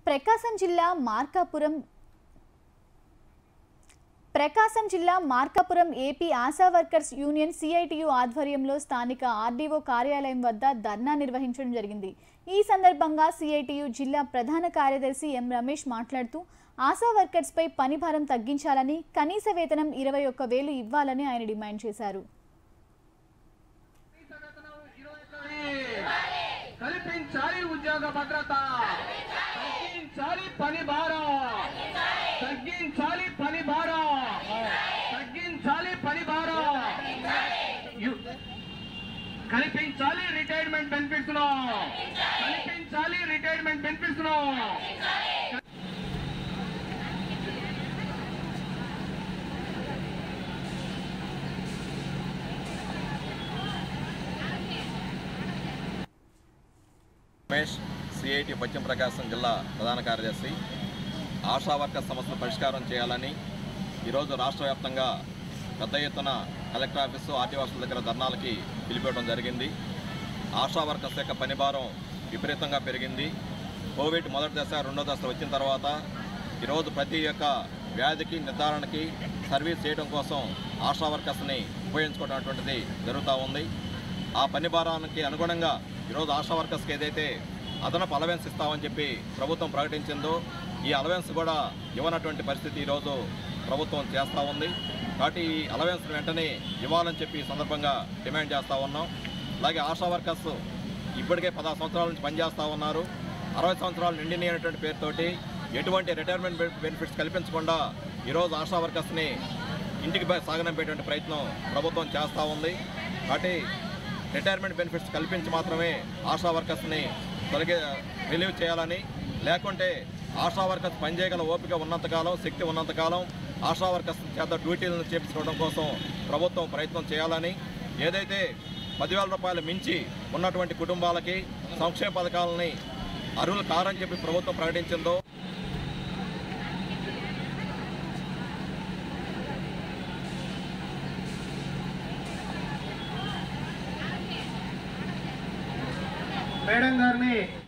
ప్రకాశం జిల్లా మార్కాపురం ప్రకాశం జిల్లా Markapuram AP ASHA workers union CITU ఆధ్వర్యంలో స్థానిక ఆర్డీఓ కార్యాలయం వద్ద ధర్నా నిర్వహించడం జరిగింది ఈ సందర్భంగా సిఐటియు జిల్లా ప్రధాన కార్యదర్శి ఎం రమేష్ మాట్లాడుతూ ఆశా వర్కర్స్పై పని భారం తగ్గించాలని కనీస వేతనం ఇరవై ఒక్క వేలు ఇవ్వాలని ఆయన డిమాండ్ చేశారు కల్పించాలి ఉద్యోగ భద్రత తగ్గించాలి పని భారం తగ్గించాలి పని భారం తగ్గించాలి పని భారం యు- కల్పించాలి రిటైర్మెంట్ బెనిఫిట్స్ ను కల్పించాలి రిటైర్మెంట్ బెనిఫిట్స్ ను రమేష్ సిఐటి పశ్చిమ ప్రకాశం జిల్లా ప్రధాన కార్యదర్శి ఆశా వర్కర్ సమస్యలు పరిష్కారం చేయాలని ఈరోజు రాష్ట్ర వ్యాప్తంగా పెద్ద ఎత్తున కలెక్టర్ ఆఫీసు ఆర్టీఓ ఆఫీసుల దగ్గర ధర్నాలకి పిలిపించడం జరిగింది ఆశా వర్కర్స్ యొక్క పనిభారం విపరీతంగా పెరిగింది కోవిడ్ మొదటి దశ రెండో దశ వచ్చిన తర్వాత ఈరోజు ప్రతి ఒక్క వ్యాధికి నిర్ధారణకి సర్వీస్ చేయడం కోసం ఆశా వర్కర్స్ని ఉపయోగించుకోవడం అటువంటిది జరుగుతూ ఉంది ఆ పని భారానికి అనుగుణంగా ఈరోజు ఆశా వర్కర్స్కి ఏదైతే అదనపు అలవెన్స్ ఇస్తామని చెప్పి ప్రభుత్వం ప్రకటించిందో ఈ అలవెన్స్ కూడా ఇవ్వనటువంటి పరిస్థితి ఈరోజు ప్రభుత్వం చేస్తూ ఉంది కాబట్టి ఈ అలవెన్స్ వెంటనే ఇవ్వాలని చెప్పి ఈ సందర్భంగా డిమాండ్ చేస్తూ ఉన్నాం అలాగే ఆశా వర్కర్స్ ఇప్పటికే పదహారు సంవత్సరాల నుంచి పనిచేస్తూ ఉన్నారు అరవై సంవత్సరాలు నిండిని అనేటువంటి పేరుతోటి ఎటువంటి రిటైర్మెంట్ బెనిఫిట్స్ కల్పించకుండా ఈరోజు ఆశా వర్కర్స్ని ఇంటికి పై సాగనంపేటువంటి ప్రయత్నం ప్రభుత్వం చేస్తూ ఉంది కాబట్టి రిటైర్మెంట్ బెనిఫిట్స్ కల్పించి మాత్రమే ఆశా వర్కర్స్ని తొలగి రిలీవ్ చేయాలని లేకుంటే ఆశా వర్కర్స్ పనిచేయగల ఓపిక ఉన్నంతకాలం శక్తి ఉన్నంతకాలం ఆశా వర్కర్స్ చేత డ్యూటీలను చేపించుకోవడం కోసం ప్రభుత్వం ప్రయత్నం చేయాలని ఏదైతే పదివేల రూపాయలు మించి ఉన్నటువంటి కుటుంబాలకి సంక్షేమ పథకాలని అర్హులు కారని చెప్పి ప్రభుత్వం ప్రకటించిందో మేడం గారిని